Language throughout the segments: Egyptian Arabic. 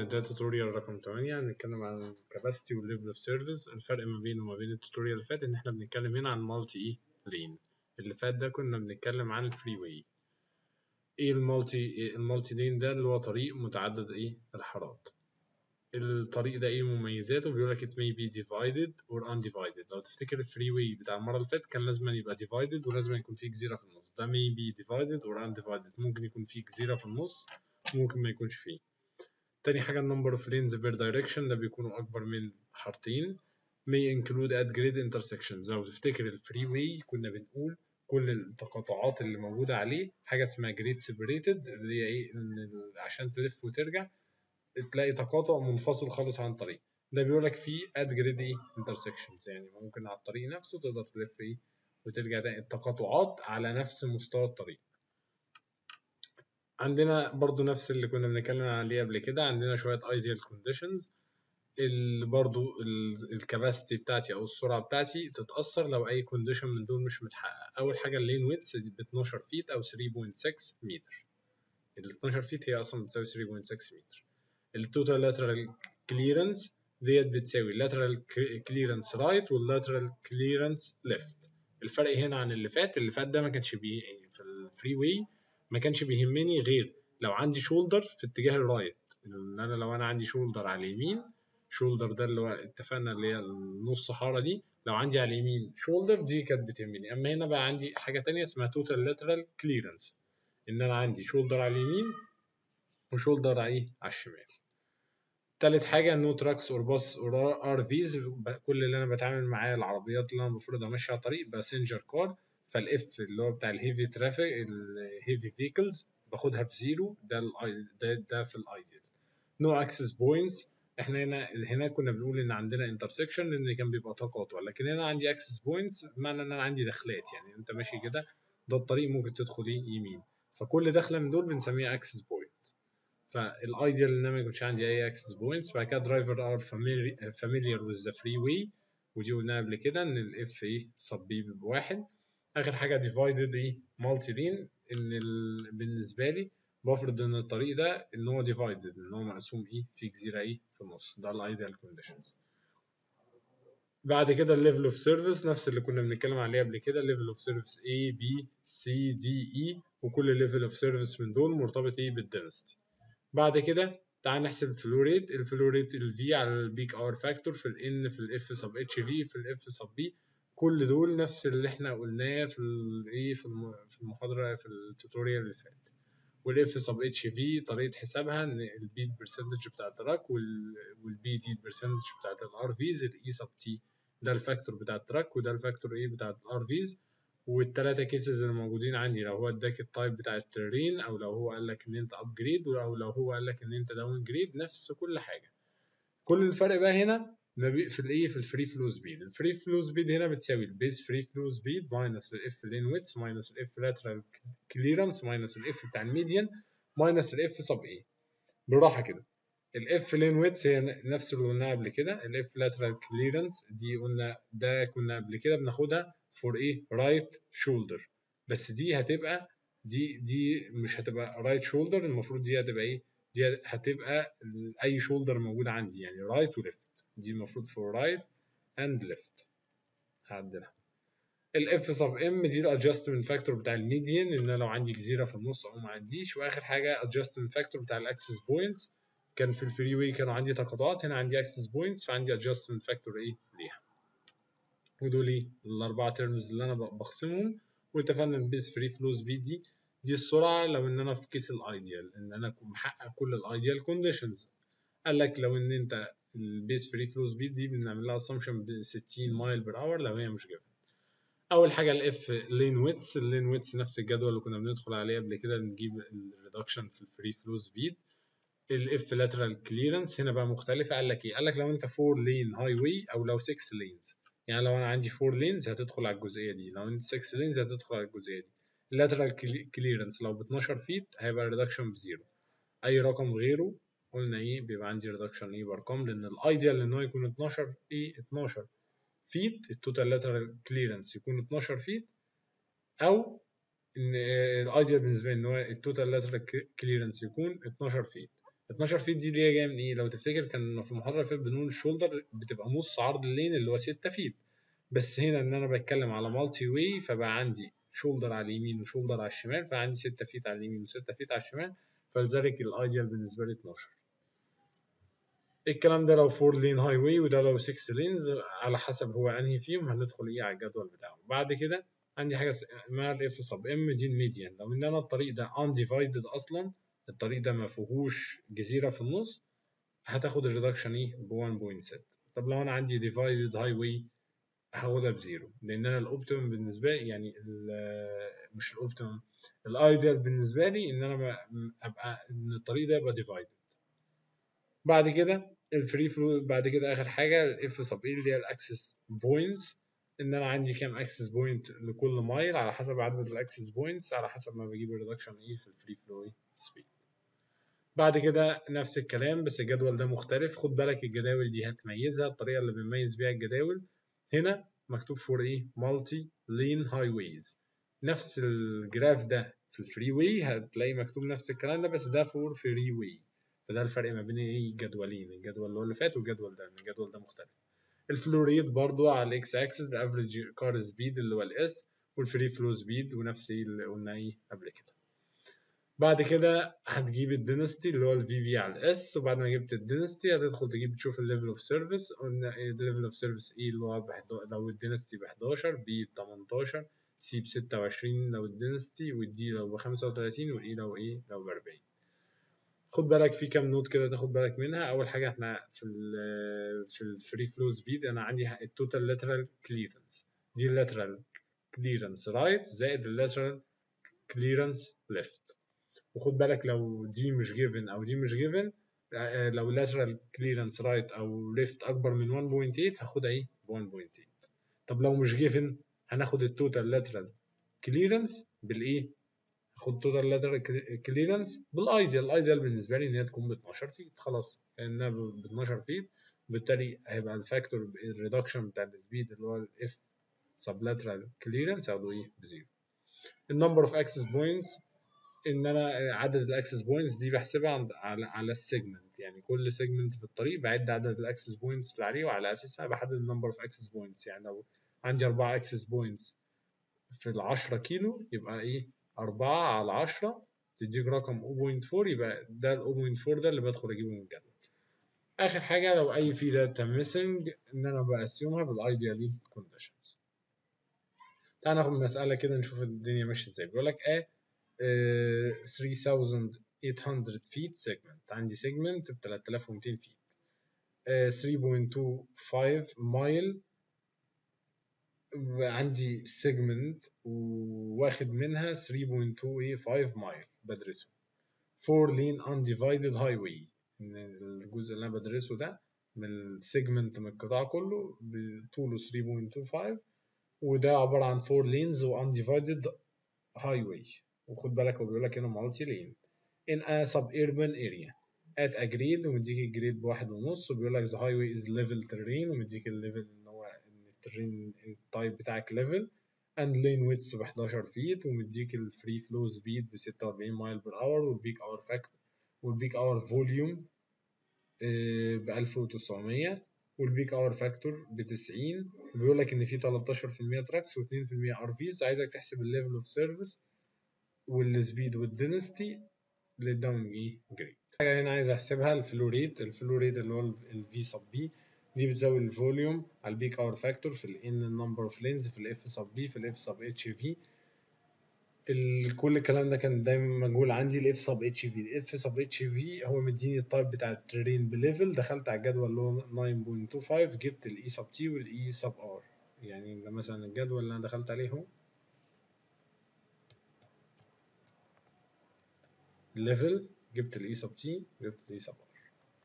ده توتوريال رقم 8 هنتكلم عن الكاباسيتي والليفل اوف سيرفيس الفرق ما بينه وما بين التوتوريال اللي فات ان احنا بنتكلم هنا عن مالتي اي لين اللي فات ده كنا بنتكلم عن الفري واي ايه المالتي المالتي لين ده اللي هو طريق متعدد ايه الحارات الطريق ده ايه مميزاته بيقول لك it may be divided or undivided لو تفتكر الفري واي بتاع المره اللي فاتت كان لازم يبقى divided ولازم يكون فيه جزيره في النص ده may be divided or undivided ممكن يكون فيه جزيره في النص ممكن ما يكونش فيه تاني حاجة number of lanes per direction ده بيكونوا أكبر من حارتين may include at grid intersections لو تفتكر الفري واي كنا بنقول كل التقاطعات اللي موجودة عليه حاجة اسمها grid separated اللي هي إيه إن عشان تلف وترجع تلاقي تقاطع منفصل خالص عن الطريق ده بيقول لك فيه at grid إيه intersections يعني ممكن على الطريق نفسه تقدر تلف إيه وترجع تاني التقاطعات على نفس مستوى الطريق عندنا برضو نفس اللي كنا بنتكلم عليه قبل كده عندنا شوية ideal conditions اللي برضو الكباسيتي بتاعتي او السرعة بتاعتي تتأثر لو اي كونديشن من دول مش متحقق اول حاجة اللين ويدث ب 12 فيت او 3.6 متر ال 12 فيت هي اصلا بتساوي 3.6 متر التوتال لاترال كليرنس ديت بتساوي اللاترال كليرنس رايت واللاترال كليرنس ليفت الفرق هنا عن اللي فات اللي فات ده ما كانش بي في الفري واي ما كانش بيهمني غير لو عندي شولدر في اتجاه الرايت ان انا لو انا عندي شولدر على اليمين شولدر ده اللي هو اتفقنا اللي هي النص حاره دي لو عندي على اليمين شولدر دي كانت بتهمني اما هنا بقى عندي حاجه تانية اسمها توتال لاترال كليرنس ان انا عندي شولدر على اليمين وشولدر على ايه على الشمال تالت حاجة نو تراكس اور باص اور ار فيز كل اللي انا بتعامل معاه العربيات اللي انا المفروض امشي على الطريق باسنجر كار فالاف اللي هو بتاع الهيفي ترافيك الهيفي فيكلز باخدها بزيرو ده ال ده ده في الايديال نو اكسس بوينتس احنا هنا هنا كنا بنقول ان عندنا انترسكشن لان كان بيبقى تقاطع لكن هنا عندي اكسس بوينتس بمعنى ان انا عندي دخلات يعني انت ماشي كده ده الطريق ممكن تدخل ايه يمين فكل دخله من دول بنسميها اكسس بوينت فالايديال ان انا ما يكونش عندي اي اكسس بوينتس بعد كده درايفر ار فاميليار وذ ذا فري واي ودي قلناها قبل كده ان الاف ايه سب بي بواحد اخر حاجه ديفايدد ايه مالتي لين ان ال... بالنسبه لي بفرض ان الطريق ده ان هو ديفايدد ان هو مقسوم ايه في جزيره ايه في النص ده الايديال كونديشنز بعد كده الليفل اوف سيرفيس نفس اللي كنا بنتكلم عليه قبل كده ليفل اوف سيرفيس A B C D E وكل ليفل اوف سيرفيس من دول مرتبط ايه بالدنسيتي بعد كده تعال نحسب الفلو ريت الفلو ريت ال V على البيك اور فاكتور في ال N في ال F سب اتش في في ال F سب B كل دول نفس اللي احنا قلناه في الايه في في المحاضره في التوتوريال اللي فات والاف سب اتش في طريقه حسابها ان البي برسنتج بتاع التراك والبي دي البرسنتج بتاعت الار فيز الاي سب تي ده الفاكتور بتاع التراك وده الفاكتور ايه بتاع الار فيز والتلاتة كيسز اللي موجودين عندي لو هو اداك التايب بتاع الترين او لو هو قال لك ان انت ابجريد او لو هو قال لك ان انت داون جريد نفس كل حاجه كل الفرق بقى هنا في الايه في الفري فلو سبيد الفري فلو سبيد هنا بتساوي البيس فري فلو سبيد ماينس الاف لين ويتس ماينس الاف لاترال كليرنس ماينس الاف بتاع الميديان ماينس الاف سب ايه بالراحه كده الاف لين ويتس هي نفس اللي قلناها قبل كده الاف لاترال كليرنس دي قلنا ده كنا قبل كده بناخدها فور ايه رايت شولدر بس دي هتبقى دي دي مش هتبقى رايت شولدر المفروض دي هتبقى ايه دي هتبقى اي شولدر موجود عندي يعني رايت وليفت دي المفروض for right and left هعدلها الاف سب ام دي الادجستمنت فاكتور بتاع الميديان ان انا لو عندي جزيره في النص او ما عنديش واخر حاجه adjustment فاكتور بتاع الاكسس بوينتس كان في الفري واي كانوا عندي تقاطعات هنا عندي اكسس بوينتس فعندي adjustment فاكتور ايه ليها ودول ايه الاربعه تيرمز اللي انا بخصمهم واتفقنا ان بيس فري فلو سبيد دي دي السرعه لو ان انا في كيس الايديال ان انا اكون محقق كل الايديال كونديشنز قال لك لو ان انت البيس فري فلو سبيد دي بنعمل لها اسامبشن ب 60 مايل بير اور لو هي مش جيفن اول حاجه الاف لين ويتس اللين ويتس نفس الجدول اللي كنا بندخل عليه قبل كده نجيب الريدكشن في الفري فلو سبيد الاف لاترال كليرنس هنا بقى مختلفه قال لك ايه قال لك لو انت 4 لين هاي واي او لو 6 لينز يعني لو انا عندي 4 لينز هتدخل على الجزئيه دي لو انت 6 لينز هتدخل على الجزئيه دي اللاترال كليرنس لو ب 12 فيت هيبقى الريدكشن بزيرو اي رقم غيره قلنا ايه بيبقى عندي ريدكشن ايه بارقام لان الايديال ان هو يكون 12 ايه 12 فيت التوتال لاترال كليرنس يكون 12 فيت او ان الايديال بالنسبه لي ان هو التوتال لاترال كليرنس يكون 12 فيت 12 فيت دي اللي هي جايه من ايه لو تفتكر كان في المحاضره اللي فاتت بنقول الشولدر بتبقى نص عرض اللين اللي هو 6 فيت بس هنا ان انا بتكلم على مالتي واي فبقى عندي شولدر على اليمين وشولدر على الشمال فعندي 6 فيت على اليمين و6 فيت على الشمال فلذلك الايديال بالنسبه لي 12 الكلام ده لو 4 لين هاي واي وده لو 6 لينز على حسب هو انهي فيهم هندخل ايه على الجدول بتاعه بعد كده عندي حاجه اسمها الاف سب ام دي الميديان لو ان انا الطريق ده undivided اصلا الطريق ده ما فيهوش جزيره في النص هتاخد الريدكشن ايه ب 1.6 طب لو انا عندي ديفايدد هاي واي هاخدها بزيرو لان انا الاوبتيمم بالنسبه لي يعني مش الاوبتيمم الايديال بالنسبه لي ان انا ابقى ان الطريق ده يبقى ديفايدد بعد كده الفري فلو بعد كده اخر حاجه الاف سب اي اللي هي الاكسس بوينتس ان انا عندي كام اكسس بوينت لكل مايل على حسب عدد الاكسس بوينتس على حسب ما بجيب الريدكشن ايه في الفري فلو سبيد بعد كده نفس الكلام بس الجدول ده مختلف خد بالك الجداول دي هتميزها الطريقه اللي بنميز بيها الجداول هنا مكتوب فور ايه مالتي لين هاي ويز نفس الجراف ده في الفري واي هتلاقي مكتوب نفس الكلام ده بس ده فور فري واي فده الفرق ما بين ايه الجدولين الجدول اللي هو اللي فات والجدول ده الجدول ده مختلف الفلوريد برضو على الاكس اكسس الافريج كار سبيد اللي هو الاس والفري فلو سبيد ونفس اللي قلنا ايه قبل كده بعد كده هتجيب الدينستي اللي هو الفي بي على الاس وبعد ما جبت الدينستي هتدخل تجيب تشوف الليفل اوف سيرفيس قلنا الليفل اوف سيرفيس ايه اللي هو لو الدينستي ب 11 بي ب 18 سي ب 26 لو الدينستي والدي لو ب 35 والاي لو ايه لو ب 40 خد بالك في كام نوت كده تاخد بالك منها اول حاجه احنا في ال في الفري فلو سبيد انا عندي التوتال لاترال كليرنس دي اللاترال كليرنس رايت زائد اللاترال كليرنس ليفت وخد بالك لو دي مش جيفن او دي مش جيفن لو lateral clearance right او left اكبر من 1.8 هاخدها ايه 1.8 طب لو مش جيفن هناخد التوتال lateral clearance بالايه هاخد توتال lateral clearance بالايديال الايديال بالنسبه لي ان هي تكون ب 12 فيت خلاص لانها ب 12 فيت بالتالي هيبقى الفاكتور الريدكشن بتاع السبيد اللي هو الاف sublateral clearance هاخده ايه بزيرو النمبر اوف اكسس بوينتس ان انا عدد الاكسس بوينتس دي بحسبها على على السيجمنت يعني كل سيجمنت في الطريق بعد عدد الاكسس بوينتس اللي عليه وعلى اساسها بحدد النمبر اوف اكسس بوينتس يعني لو عندي 4 اكسس بوينتس في ال 10 كيلو يبقى ايه 4 على 10 تديك رقم 0.4 يبقى ده ال 0.4 ده اللي بدخل اجيبه من الجدول اخر حاجه لو اي في داتا ميسنج ان انا بقسمها بالايديالي كونديشنز تعال ناخد مساله كده نشوف الدنيا ماشيه ازاي بيقول لك ايه 3800 فيت سيجمنت عندي سيجمنت ب 3200 فيت 3.25 مايل عندي سيجمنت واخد منها 3.25 مايل بدرسه 4 لين undivided highway ان الجزء اللي انا بدرسه ده من السيجمنت من القطاع كله بطوله 3.25 وده عبارة عن 4 lanes و undivided highway وخد بالك هو بيقول لك هنا مالتي لين in a suburban area at a grade ومديك الجريد بواحد ونص وبيقول لك the highway is level terrain ومديك الليفل ان هو ان الترين التايب بتاعك level and lane width ب 11 فيت ومديك الفري فلو سبيد ب 46 مايل بر اور والبيك اور فاكتور والبيك اور فوليوم ب 1900 والبيك اور فاكتور ب 90 وبيقول لك ان في 13% تراكس و2% ار فيز عايزك تحسب الليفل اوف سيرفيس والسبيد والدنستي للداون ايه جريد حاجه هنا عايز احسبها الفلو ريت الفلو ريت اللي هو الفي سب بي دي بتساوي الفوليوم على البيك اور فاكتور في الان النمبر اوف لينز في الاف سب بي في الاف سب اتش في كل الكلام ده كان دايما مجهول عندي الاف سب اتش في الاف سب اتش في هو مديني التايب بتاع الترين بليفل دخلت على الجدول اللي هو 9.25 جبت الاي سب تي والاي سب ار يعني ده مثلا الجدول اللي انا دخلت عليه اهو ليفل جبت الاي سب تي جبت الاي سب ار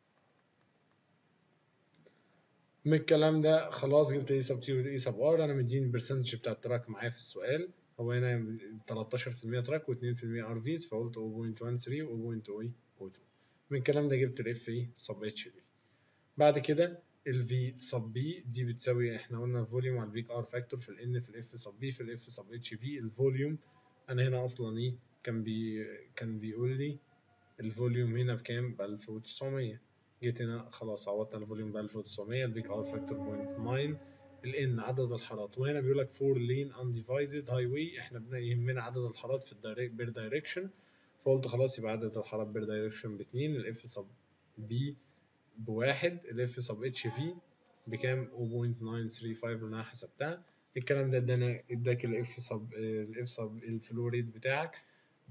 من الكلام ده خلاص جبت الاي سب تي والاي سب ار انا مديني البرسنتج بتاع التراك معايا في السؤال هو هنا 13% تراك و2% ار فيز فقلت 0.13 و 0.02 من الكلام ده جبت الاف اي سب اتش في بعد كده الفي سب بي دي بتساوي احنا قلنا الفوليوم على البيك ار فاكتور في الان في الاف سب بي في الاف سب اتش في الفوليوم انا هنا اصلا ايه كان بي كان بيقول لي الفوليوم هنا بكام ب 1900 جيت هنا خلاص عوضت على الفوليوم ب 1900 البيك اور فاكتور بوينت 9 الان عدد الحارات وهنا بيقول لك فور لين انديفايدد هاي واي احنا بنا يهمنا عدد الحارات في الدايركت بير دايركشن فقلت خلاص يبقى عدد الحارات بير دايركشن باتنين الاف سب بي بواحد الاف سب اتش في بكام 0.935 اللي انا حسبتها الكلام ده ادانا اداك الاف سب الاف سب الفلو ريت بتاعك ب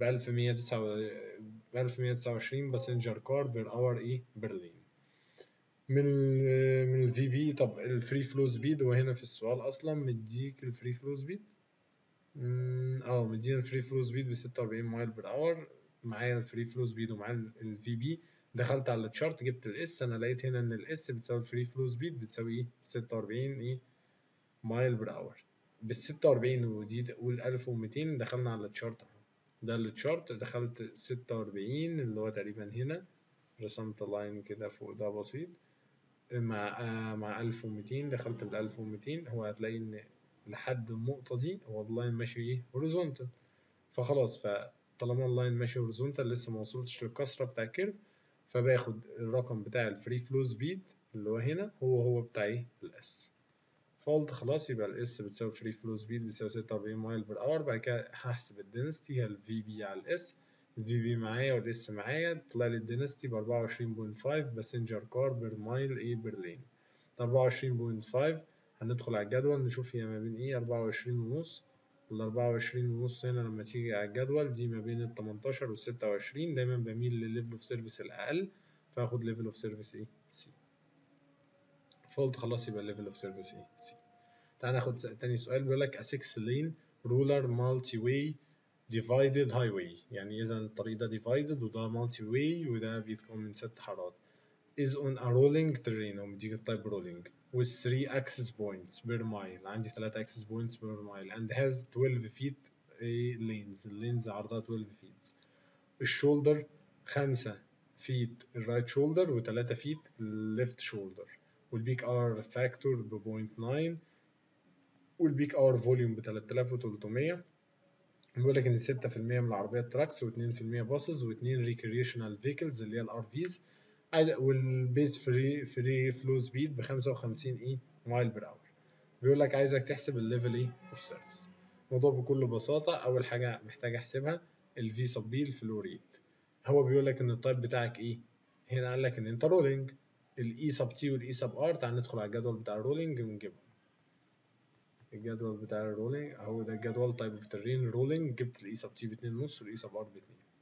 1129 باسنجر كار بير اور ايه برلين من ال من الفي بي طب الفري فلو سبيد هو هنا في السؤال اصلا مديك الفري فلو سبيد اه مدينا الفري فلو سبيد ب 46 مايل بير اور معايا الفري فلو سبيد ومعايا الفي بي دخلت على التشارت جبت الاس انا لقيت هنا ان الاس بتساوي الفري فلو سبيد بتساوي ايه 46 ايه مايل بير اور بال 46 ودي قول 1200 دخلنا على التشارت اهو ده التشارت دخلت 46 اللي هو تقريبا هنا رسمت لاين كده فوق ده بسيط مع آه مع 1200 دخلت بال 1200 هو هتلاقي ان لحد النقطة دي هو اللاين ماشي ايه هوريزونتال فخلاص فطالما اللاين ماشي هوريزونتال لسه ما وصلتش للكسرة بتاع الكيرف فباخد الرقم بتاع الفري فلو سبيد اللي هو هنا هو هو بتاع ايه الاس فقلت خلاص يبقى الاس بتساوي فري فلو سبيد بتساوي 46 مايل بير اور بعد كده هحسب الدنستي هي الفي بي على الاس الفي بي معايا والاس معايا طلع لي الدنستي ب 24.5 باسنجر كار بير مايل ايه بير لين 24.5 هندخل على الجدول نشوف هي ما بين ايه 24 ونص ال 24 ونص هنا لما تيجي على الجدول دي ما بين ال 18 وال 26 دايما بميل للليفل اوف سيرفيس الاقل فاخد ليفل اوف سيرفيس ايه سي فقلت خلاص يبقى الليفل اوف سيرفيس ايه سي تعال ناخد تاني سؤال بيقول لك a 6 lane ruler multi way divided highway يعني اذا الطريق ده divided وده multi way وده بيتكون من ست حارات is on a rolling terrain او مديك التايب rolling with 3 access points per mile عندي 3 access points per mile and has 12 feet lanes اللينز عرضها 12 feet الشولدر 5 فيت الرايت شولدر و3 فيت الليفت شولدر والبيك اور فاكتور ب 0.9 والبيك اور فوليوم ب 3300 بيقول لك ان 6% من العربيات تراكس و2% باصز و2 ريكريشنال فيكلز اللي هي الار فيز والبيز فري فري فلو سبيد ب 55 اي مايل بير اور بيقول لك عايزك تحسب الليفل ايه اوف سيرفيس الموضوع بكل بساطه اول حاجه محتاج احسبها الفي سب بي الفلو ريت هو بيقول لك ان التايب بتاعك ايه هنا قال لك ان انت رولينج الاي سب تي والاي سب ار تعال ندخل على الجدول بتاع الرولينج ونجيبهم الجدول بتاع الرولينج اهو ده الجدول تايب اوف ترين رولينج جبت الاي سب تي ب 2 ونص والاي سب ار ب 2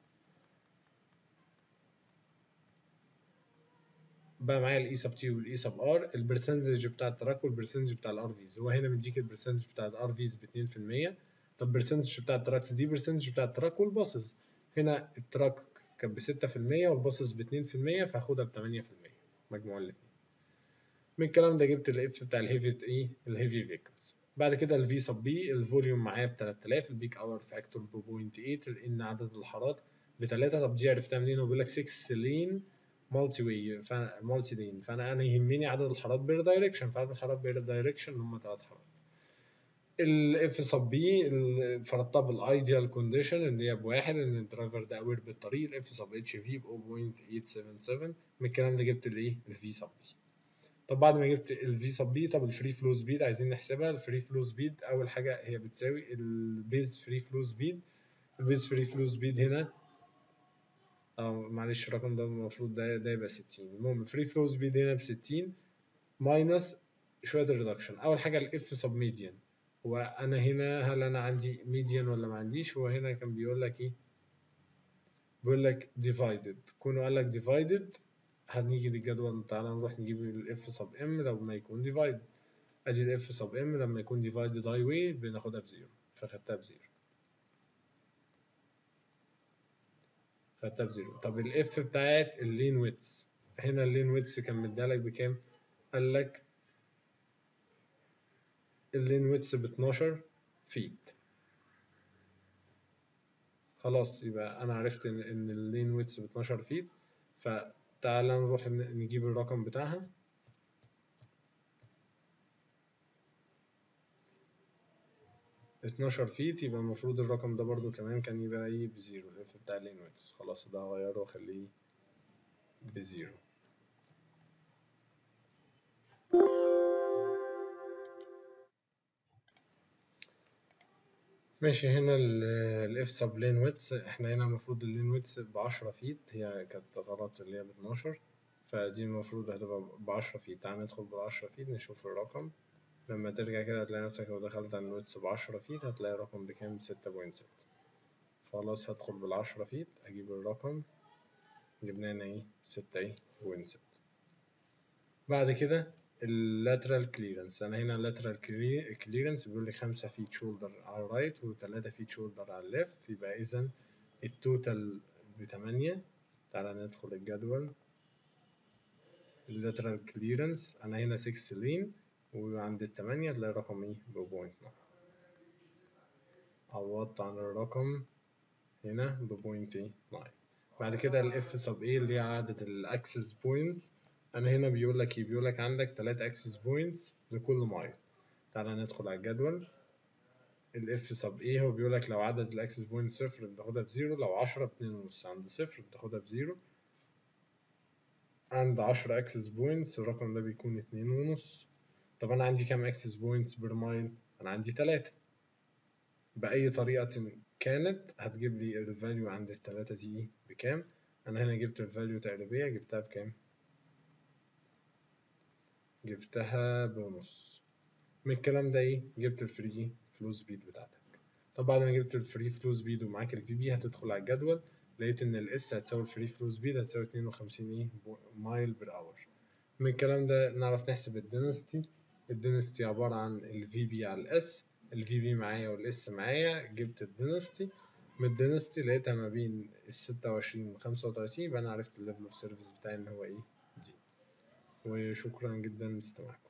بقى معايا الاي سب تي والاي سب ار البرسنتج بتاع التراك والبرسنتج بتاع الار فيز هو هنا مديك البرسنتج بتاع الار فيز ب 2% طب البرسنتج بتاع التراكس دي برسنتج بتاع التراك والباصز هنا التراك كان ب 6% والباصز ب 2% فهاخدها ب 8% مجموع الاثنين من الكلام ده جبت الاف بتاع الهيفي ايه الهيفي فيكلز بعد كده الفي سب بي الفوليوم معايا ب 3000 البيك اور فاكتور ب 0.8 لان عدد الحارات ب 3 طب دي عرفتها منين هو بيقول لك 6 لين مالتي واي مالتي لين فانا انا يهمني عدد الحارات بير دايركشن فعدد الحارات بير دايركشن هم 3 حارات الاف سب بي فرضتها بالايديال كونديشن اللي هي بواحد ان الدرايفر ده اوير بالطريق الاف سب اتش في ب 0.877 من الكلام ده جبت الايه الفي سب بي طب بعد ما جبت الفي سب بي طب الفري فلو سبيد عايزين نحسبها الفري فلو سبيد اول حاجه هي بتساوي البيز فري فلو سبيد البيز فري فلو سبيد هنا اه معلش الرقم ده المفروض ده ده يبقى 60 المهم الفري فلو سبيد هنا ب 60 ماينس شويه الريدكشن اول حاجه الاف سب ميديان هو انا هنا هل انا عندي ميديان ولا ما عنديش هو هنا كان بيقول لك ايه بيقول لك ديفايدد كونه قال لك ديفايدد هنيجي للجدول تعالى نروح نجيب الاف سب ام لما يكون ديفايد ادي الاف سب ام لما يكون ديفايدد هاي واي بناخدها بزيرو فخدتها بزيرو خدتها بزيرو طب الاف بتاعت اللين ويتس هنا اللين ويتس كان مديلك بكام قال لك اللين ويتس ب 12 فيت خلاص يبقى انا عرفت ان ان اللين ويتس ب 12 فيت فتعالى نروح نجيب الرقم بتاعها 12 فيت يبقى المفروض الرقم ده برضو كمان كان يبقى ايه بزيرو الاف بتاع اللين ويدث خلاص ده هغيره واخليه بزيرو ماشي هنا الاف سب لين ويدث احنا هنا المفروض اللين ويدث بعشرة فيت هي كانت غلط اللي هي باتناشر فدي المفروض هتبقى بعشرة فيت تعال ندخل بالعشرة فيت نشوف الرقم لما ترجع كده هتلاقي نفسك لو دخلت على الويدث بعشرة فيت هتلاقي الرقم بكام ستة بوينت ستة خلاص هدخل بالعشرة فيت أجيب الرقم جبنا هنا ايه ستة ايه بوينت ستة بعد كده اللاترال كليرنس انا هنا اللاترال كليرنس بيقول لي خمسة فيت شولدر على الرايت وتلاتة فيت شولدر على الليفت يبقى اذا التوتال بتمانية تعالى ندخل الجدول اللاترال كليرنس انا هنا 6 لين وعند التمانية تلاقي رقم ايه ببوينت عوضت عن الرقم هنا ببوينت ايه ناين بعد كده الاف سب ايه اللي هي عدد الاكسس بوينتس انا هنا بيقول لك ايه بيقول لك عندك 3 اكسس بوينتس لكل مايل تعالى ندخل على الجدول الاف سب ايه هو بيقول لك لو عدد الاكسس بوينت صفر بتاخدها بزيرو لو 10 باتنين ونص عند صفر بتاخدها بزيرو عند 10 اكسس بوينتس الرقم ده بيكون اتنين ونص طب انا عندي كام اكسس بوينتس بير مايل انا عندي تلاتة بأي طريقة كانت هتجيب لي الفاليو عند التلاتة دي بكام انا هنا جبت الفاليو تقريبية جبتها بكام جبتها بنص من الكلام ده ايه جبت الفري فلو سبيد بتاعتك طب بعد ما جبت الفري فلو سبيد ومعاك الفي بي هتدخل على الجدول لقيت ان الاس هتساوي الفري فلو سبيد هتساوي 52 ايه مايل بير اور من الكلام ده نعرف نحسب الدنستي الدنستي عبارة عن الفي بي على الاس الفي بي معايا والاس معايا جبت الدنستي من الدنستي لقيتها ما بين الستة وعشرين وخمسة وتلاتين يبقى أنا عرفت الليفل اوف سيرفيس بتاعي إن هو إيه دي وشكرا جدا لاستماعكم